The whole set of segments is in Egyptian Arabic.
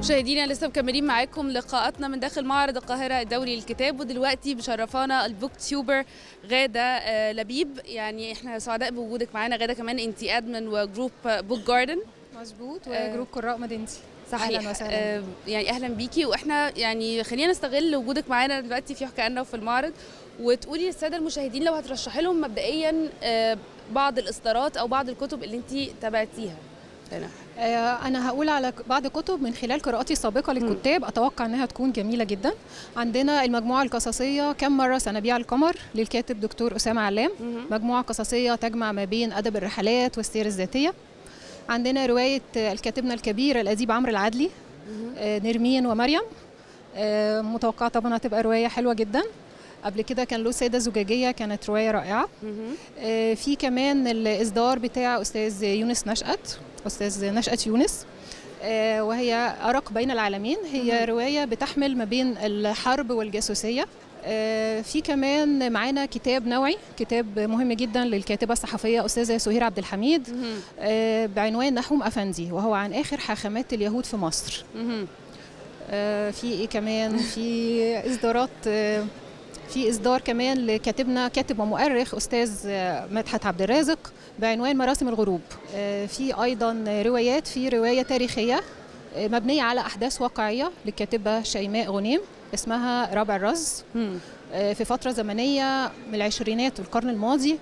مشاهدينا لسه مكملين معاكم لقاءاتنا من داخل معرض القاهرة الدولي للكتاب ودلوقتي بشرفانا البوك تيوبر غادة آه، لبيب يعني احنا سعداء بوجودك معانا غادة كمان انت ادمن وجروب بوك جاردن مظبوط آه. وجروب قراء مدينتي صحيح أهلاً وسهلاً. آه، يعني اهلا بيكي واحنا يعني خلينا نستغل وجودك معانا دلوقتي في حكاية وفي المعرض وتقولي للساده المشاهدين لو هترشحي لهم مبدئيا آه، بعض الاصدارات او بعض الكتب اللي انت تابعتيها هنا آه، انا هقول على ك- بعض كتب من خلال قراءتي السابقه للكتاب اتوقع انها تكون جميله جدا عندنا المجموعه القصصيه كم مره سنبيع القمر للكاتب دكتور اسامه علام مهم. مجموعه قصصيه تجمع ما بين ادب الرحلات والسير الذاتيه عندنا روايه آه، الكاتبنا الكبير الاديب عمرو العدلي مهم. آه، نرمين ومريم آه، متوقعه طبعا هتبقى روايه حلوه جدا قبل كده كان له سيده زجاجيه كانت روايه رائعه مهم. آه، في كمان الإصدار بتاع أستاذ يونس نشأت أستاذ نشأت يونس آه، وهي أرق بين العالمين هي مهم. رواية بتحمل ما بين الحرب والجاسوسية آه، في كمان معانا كتاب نوعي كتاب مهم جدا للكاتبة الصحفية أستاذة سهير عبد الحميد مهم. آه، بعنوان نحوم أفندي وهو عن آخر حاخامات اليهود في مصر مهم. آه، في ايه كمان في اصدارات آه، في اصدار كمان لكاتبنا كاتب ومؤرخ استاذ آه، مدحت عبد الرازق بعنوان مراسم الغروب آه، في ايضا روايات في روايه تاريخيه آه، مبنيه على احداث واقعيه للكاتبه شيماء غنيم اسمها رابع الرز مهم. آه، في فتره زمنيه من العشرينات والقرن الماضي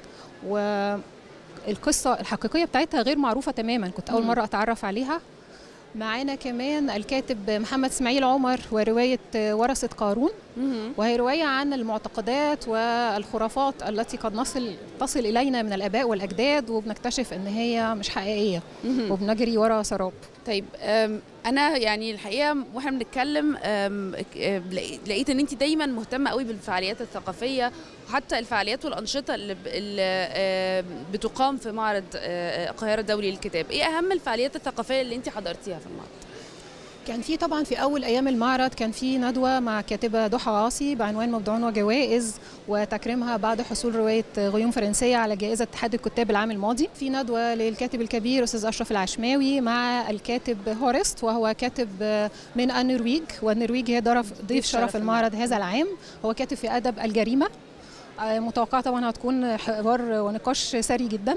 والقصه الحقيقيه بتاعتها غير معروفه تماما كنت اول مم. مره اتعرف عليها معانا كمان الكاتب محمد اسماعيل عمر وروايه ورثه قارون مهم. وهي روايه عن المعتقدات والخرافات التي قد نصل تصل الينا من الاباء والاجداد وبنكتشف ان هي مش حقيقيه مهم. وبنجري ورا سراب طيب أم، انا يعني الحقيقه واحنا بنتكلم أم، ك- أم، لقيت- لقيت ان انت دايما مهتمه قوي بالفعاليات الثقافيه وحتى الفعاليات والانشطه اللي, ب- اللي أم، بتقام في معرض أه، القاهره الدولي للكتاب ايه اهم الفعاليات الثقافيه اللي انت حضرتيها في المعرض كان في طبعا في اول ايام المعرض كان في ندوه مع كاتبه ضحى عاصي بعنوان مبدعون وجوائز وتكريمها بعد حصول روايه غيوم فرنسيه على جائزه اتحاد الكتاب العام الماضي في ندوه للكاتب الكبير استاذ اشرف العشماوي مع الكاتب هورست وهو كاتب من النرويج والنرويج هي ضرف ضيف شرف شرف المعرض هذا العام هو كاتب في ادب الجريمه آه، متوقعه طبعا هتكون حوار ونقاش ثري جدا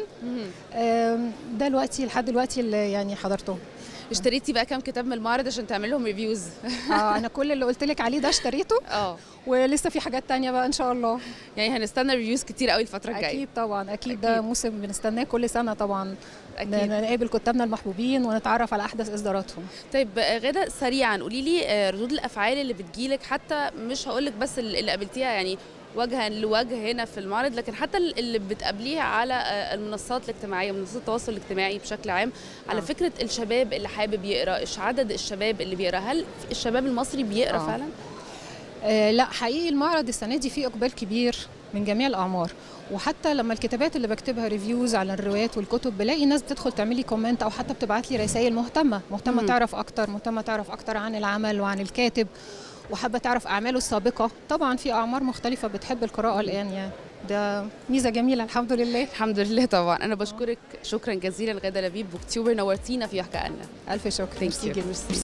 آم، ده دلوقتي لحد دلوقتي اللي يعني حضرته اشتريتي بقى كام كتاب من المعرض عشان تعمل لهم ريفيوز اه انا كل اللي قلت لك عليه ده اشتريته اه ولسه في حاجات تانية بقى ان شاء الله يعني هنستنى ريفيوز كتير قوي الفتره الجايه اكيد طبعا اكيد ده أكيد. موسم بنستناه كل سنه طبعا اكيد ن- نقابل كتابنا المحبوبين ونتعرف على احدث اصداراتهم طيب آه، غدا سريعا قولي لي آه، ردود الافعال اللي بتجيلك حتى مش هقول لك بس اللي اللي قابلتيها يعني وجها لوجه هنا في المعرض لكن حتى ال- اللي بتقابليها على آه، المنصات الاجتماعيه منصات التواصل الاجتماعي بشكل عام على آه. فكره الشباب اللي حابب يقرا ايش عدد الشباب اللي بيقرا هل الشباب المصري بيقرا آه. فعلا آه لا حقيقي المعرض السنه دي فيه اقبال كبير من جميع الاعمار وحتى لما الكتابات اللي بكتبها ريفيوز على الروايات والكتب بلاقي ناس بتدخل تعمل لي كومنت او حتى بتبعت لي رسائل مهتمه مهتمه مم. تعرف اكتر مهتمه تعرف اكتر عن العمل وعن الكاتب وحابه تعرف اعماله السابقه طبعا في اعمار مختلفه بتحب القراءه الان يعني ده ميزه جميله الحمد لله الحمد لله طبعا انا بشكرك شكرا جزيلا غدا لبيب بوك تيوبر نورتينا في يحكى لنا الف شكر ثانك ميرسي يو جدا